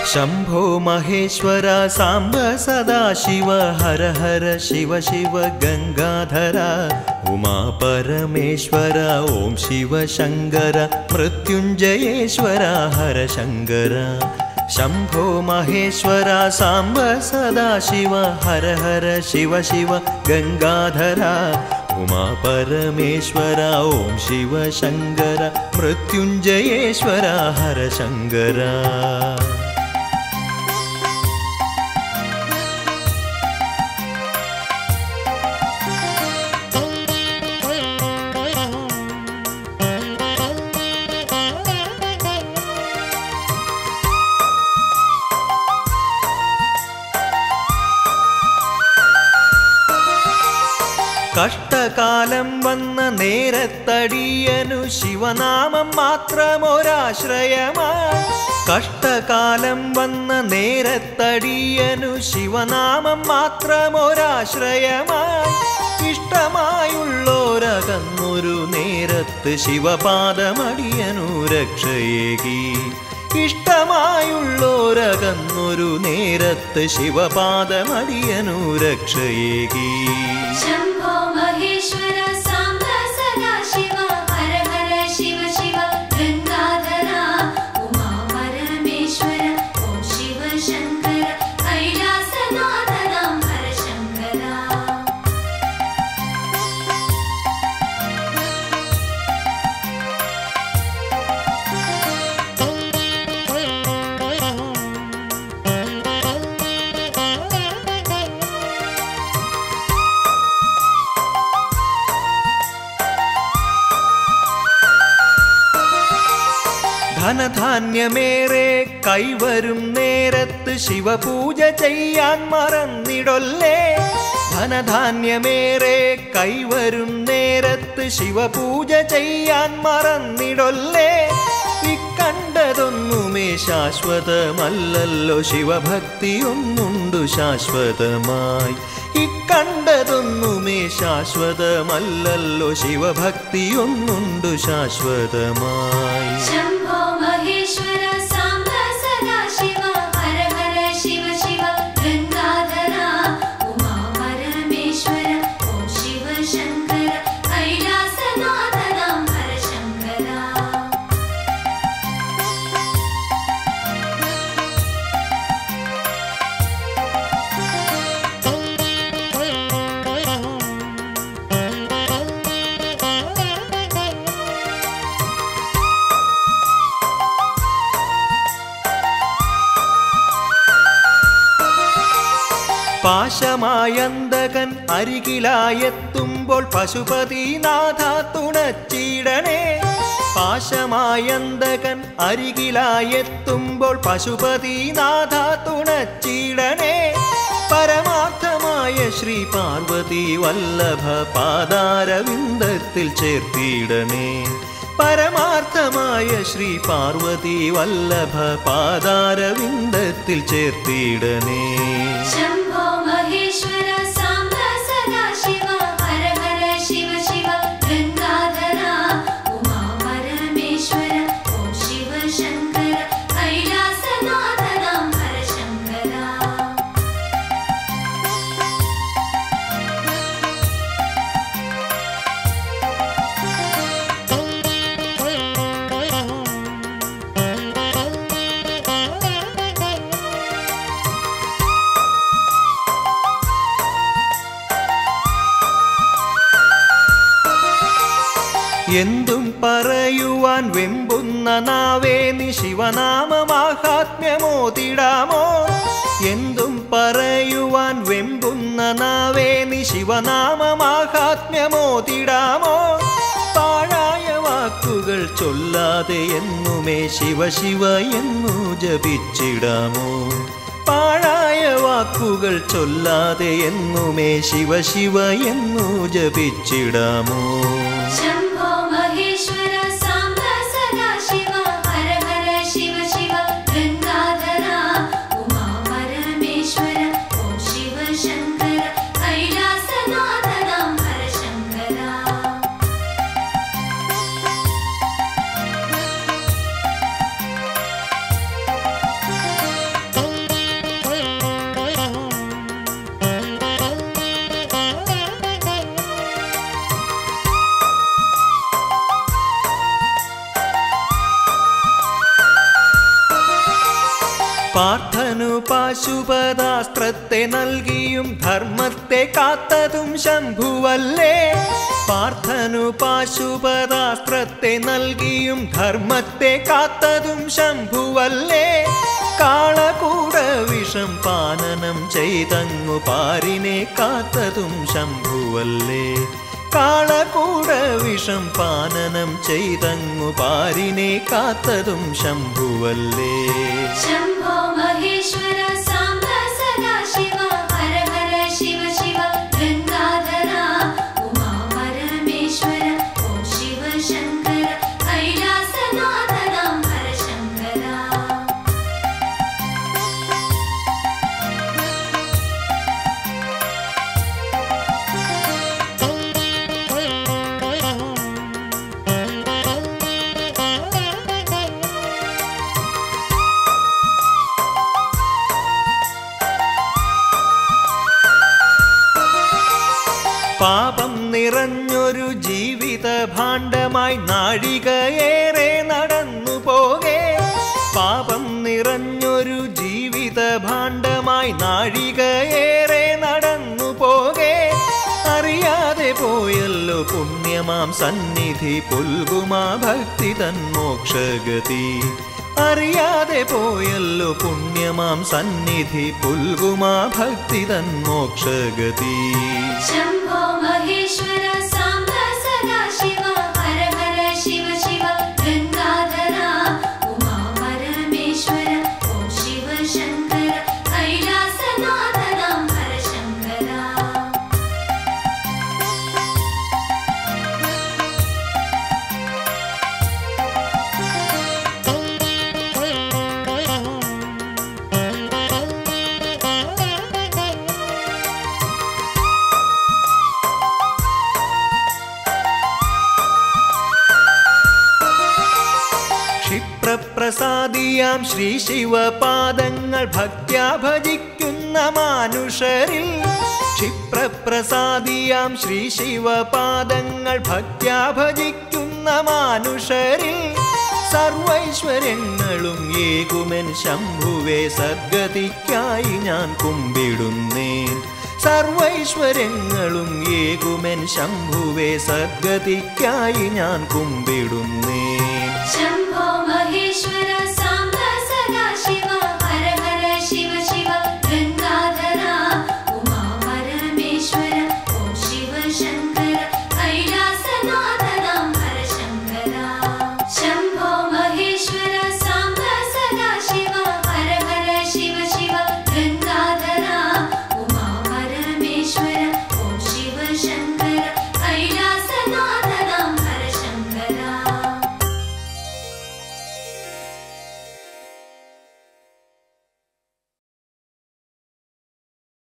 शम्भो महेश्वर साम्ब सदाशिव हर हर शिव शिव गङ्गाधर उमा परमेश्वर ॐ शिव शङ्कर मृत्युञ्जयेश्वर हर शङ्कर शम्भो महेश्वर साम्ब सदाशिव हर हर शिव शिव गङ्गाधर उमा परमेश्वर ॐ शिव शङ्कर मृत्युञ्जयेश्वर हर शङ्कर കഷ്ടകാലം വന്ന നേരത്തടിയനു ശിവനാമം മാത്രമൊരാശ്രയമായി കഷ്ടകാലം വന്ന നേരത്തടിയനു ശിവനാമം മാത്രമൊരാശ്രയമായി ഇഷ്ടമായുള്ളോരകന്നൊരു നേരത്ത് ശിവപാദമടിയനു രക്ഷയേകി ഇഷ്ടമായുള്ളോരകന്നൊരു നേരത്ത് ശിവപാദമടിയനു രക്ഷയേകി शम्भो महेश्वर साम्ब सदाशिव हर हर शिव शिव गङ्गाधरा उमा परमेश्वर ॐ शिव शङ्कर कैलासनाथनां हर शङ्करा ധനധാന്യമേറെ കൈവരും നേരത്ത് ശിവപൂജ ചെയ്യാൻ മറന്നിടൊല്ലേ ധനധാന്യമേറെ കൈവരും നേരത്ത് ശിവപൂജ ചെയ്യാൻ മറന്നിടൊല്ലേ ഇക്കണ്ടതൊന്നുമേ ശാശ്വതമല്ലല്ലോ ശിവഭക്തിയൊന്നുണ്ടു ശാശ്വതമായി ഇക്കണ്ടതൊന്നുമേ ശാശ്വതമല്ലല്ലോ ശിവഭക്തിയൊന്നുണ്ടു ശാശ്വതമായി शम्भो महेश्वर साम्ब सदाशिव हर हर शिव शिव गङ्गाधरा उमा परमेश्वर ॐ शिव शङ्कर कैलासनाथनां हर शङ्करा പാശമായന്തകൻ അരികിലായെത്തുമ്പോൾ പശുപതിനാഥ തുണച്ചിടണേ പാശമായന്തകൻ അരികിലായെത്തുമ്പോൾ പശുപതിനാഥ തുണച്ചിടണേ പരമാർത്ഥമായ ശ്രീ പാർവതി വല്ലഭ പാദാരവിന്ദത്തിൽ ചേർത്തിടണേ പരമാർത്ഥമായ ശ്രീ പാർവതി വല്ലഭ പാദാരവിന്ദത്തിൽ ചേർത്തിടണേ शम्भो महेश्वर साम्ब सदाशिव हर हर शिव शिव गङ्गाधरा उमा परमेश्वर ॐ शिव शङ्कर कैलासनाथनां हर शङ्करा എന്തും പറയുവാൻ വെമ്പുന്ന നാവേ നി ശിവനാമമാഹാത്മ്യമോതിടാമോ എന്തും പറയുവാൻ വെമ്പുന്ന നാവേ നി ശിവനാമമാഹാത്മ്യമോതിടാമോ പാഴായ വാക്കുകൾ ചൊല്ലാതെ എന്നുമേ ശിവ ശിവ എന്നു ജപിച്ചിടാമോ പാഴായ വാക്കുകൾ ചൊല്ലാതെ എന്നുമേ ശിവ ശിവ എന്നു ജപിച്ചിടാമോ शम्भो महेश्वर साम्ब सदाशिव हर हर शिव शिव गङ्गाधरा उमा परमेश्वर ॐ शिव शङ्कर कैलासनाथनां हर शङ्करा പാർത്ഥനു പാശുപതാസ്ത്രത്തെ നൽകിയും ധർമ്മത്തെ കാത്തതും ശംഭുവല്ലേ പാർത്ഥനു പാശുപതാസ്ത്രത്തെ നൽകിയും ധർമ്മത്തെ കാത്തതും ശംഭുവല്ലേ കാളകൂട വിഷം പാനനം ചെയ്തങ്ങു പാരിനെ കാത്തതും ശംഭുവല്ലേ കാളകൂട വിഷം പാനനം ചെയ്തങ്ങു പാരിനെ കാത്തതും ശംഭുവല്ലേ शम्भो महेश्वर साम्ब सदा शिव हर हर शिव शिव गङ्गाधरा उमा परमेश्वर ॐ शिव शङ्कर कैलासनाथनां हर शङ्करा പാപം നിറഞ്ഞൊരു ജീവിത ഭാണ്ഡമായി നാഴികയേറെ നടന്നു പോകെ പാപം നിറഞ്ഞൊരു ജീവിത ഭാണ്ഡമായി നാഴികയേറെ നടന്നു പോകെ അറിയാതെ പോയല്ലോ പുണ്യമാം സന്നിധി പുൽകുമാ ഭക്തി തൻ മോക്ഷഗതി അറിയാതെ പോയല്ലോ പുണ്യമാം സന്നിധി പുൽകുമാ ഭക്തി തൻ മോക്ഷഗതി शम्भो महेश्वर साम्ब सदा शिव हर हर शिव शिव गङ्गाधरा उमा परमेश्वर ॐ शिव शङ्कर कैलासनाथनां हर शङ्करा ക്ഷിപ്രപ്രസാദിയാം ശ്രീ ശിവപാദങ്ങൾ ഭക്ത്യാ ഭജിക്കുന്ന മാനുഷരിൽ ക്ഷിപ്രപ്രസാദിയാം ശ്രീ ശിവപാദങ്ങൾ ഭക്ത്യാ ഭജിക്കുന്ന മാനുഷരിൽ സർവൈശ്വര്യങ്ങളും ഏകുമെൻ ശംഭുവെ സദ്ഗതിക്കായി ഞാൻ കുമ്പിടുന്നേൻ സർവൈശ്വര്യങ്ങളും ഏകുമെൻ ശംഭുവെ സദ്ഗതിക്കായി ഞാൻ കുമ്പിടുന്നേൻ शम्भो